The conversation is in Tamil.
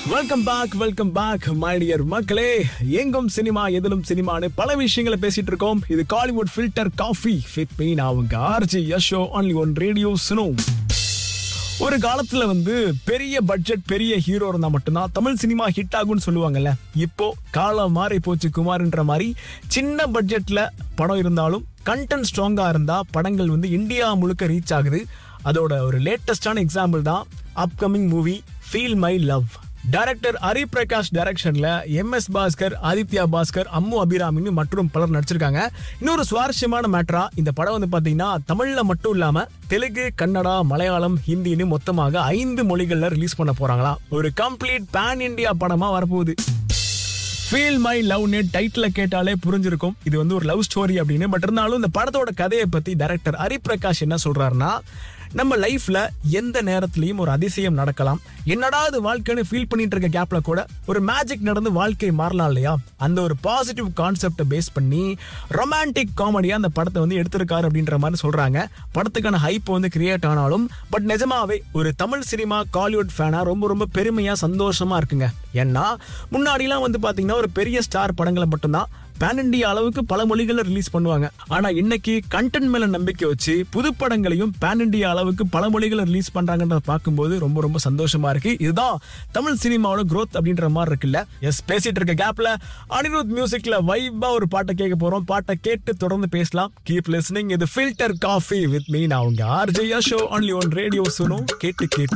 welcome back welcome back my dear மக்களே எங்கும் சினிமா எதிலும் சினிமான்னு பல விஷயங்களை பேசிட்டு இருக்கோம் இது Kollywood filter coffee with me நான் உங்க RJ Yasho only one radio Suno ஒரு காலத்துல வந்து பெரிய பட்ஜெட் பெரிய ஹீரோ இருந்தா மட்டும்தான் தமிழ் சினிமா ஹிட் ஆகும்னு சொல்லுவாங்கல்ல இப்போ காலம் மாறி போச்சு குமார்ன்ற மாதிரி சின்ன பட்ஜெட்ல படம் இருந்தாலும் கண்டென்ட் ஸ்ட்ராங்கா இருந்தா படங்கள் வந்து இந்தியா முழுக்க ரீச் ஆகுது அதோட ஒரு லேட்டஸ்டான எக்ஸாம்பிள் தான் upcoming movie feel my love director Hari Prakash டைரக்ஷன்ல எம் எஸ் பாஸ்கர் ஆதித்யா பாஸ்கர் அம்மு அபிராமின்னு மற்றும் பலர் நடிச்சிருக்காங்க இன்னொரு சுவாரஸ்யமான மேட்டரா இந்த படம் வந்து பாத்தீங்கன்னா தமிழ்ல மட்டும் இல்லாம தெலுங்கு கன்னடா மலையாளம் ஹிந்தின்னு மொத்தமாக ஐந்து மொழிகள்ல ரிலீஸ் பண்ண போறாங்களா ஒரு கம்ப்ளீட் பேன் இந்தியா படமா வரப்போகுது ஃபீல் மை லவ்னு டைட்டில் கேட்டாலே புரிஞ்சிருக்கும் இது வந்து ஒரு லவ் ஸ்டோரி அப்படின்னு பட் இருந்தாலும் இந்த படத்தோட கதையை பத்தி டைரக்டர் ஹரிபிரகாஷ் என்ன சொல்றாருன்னா நம்ம லைஃப்ல எந்த நேரத்திலையும் ஒரு அதிசயம் நடக்கலாம் என்னடா இது வாழ்க்கைன்னு ஃபீல் பண்ணிட்டு இருக்க கேப்ல கூட ஒரு மேஜிக் நடந்து வாழ்க்கை மாறலாம் இல்லையா அந்த ஒரு பாசிட்டிவ் கான்செப்டை பேஸ் பண்ணி ரொமான்டிக் காமெடியா அந்த படத்தை வந்து எடுத்திருக்காரு அப்படின்ற மாதிரி சொல்றாங்க படத்துக்கான ஹைப் வந்து கிரியேட் ஆனாலும் பட் நிஜமாவே ஒரு தமிழ் சினிமா காலிவுட் ஃபேனா ரொம்ப ரொம்ப பெருமையா சந்தோஷமா இருக்குங்க ஏன்னா முன்னாடிலாம் வந்து பாத்தீங்கன்னா ஒரு பெரிய ஸ்டார் படங்களை மட்டும்தான் பேன் இண்டியா அளவுக்கு பல மொழிகளை ரிலீஸ் பண்ணுவாங்க ஆனா இன்னைக்கு கண்டென்ட் மேல நம்பிக்கை வச்சு புது படங்களையும் பேன் இண்டியா அளவுக்கு பல மொழிகளை ரிலீஸ் பண்றாங்கன்றத பார்க்கும்போது ரொம்ப ரொம்ப சந்தோஷமா இருக்கு இதுதான் தமிழ் சினிமாவோட growth அப்படின்ற மாதிரி இருக்குல்ல எஸ் பேசிட்டு இருக்க கேப்ல அனிருத் மியூசிக்ல வைபா ஒரு பாட்டை கேட்க போறோம் பாட்டை கேட்டு தொடர்ந்து பேசலாம் கீப் லிஸ்னிங் இது ஃபில்டர் காஃபி வித் மீ நான் உங்க RJ Sho only one radio Suno கேட்டு கேட்டு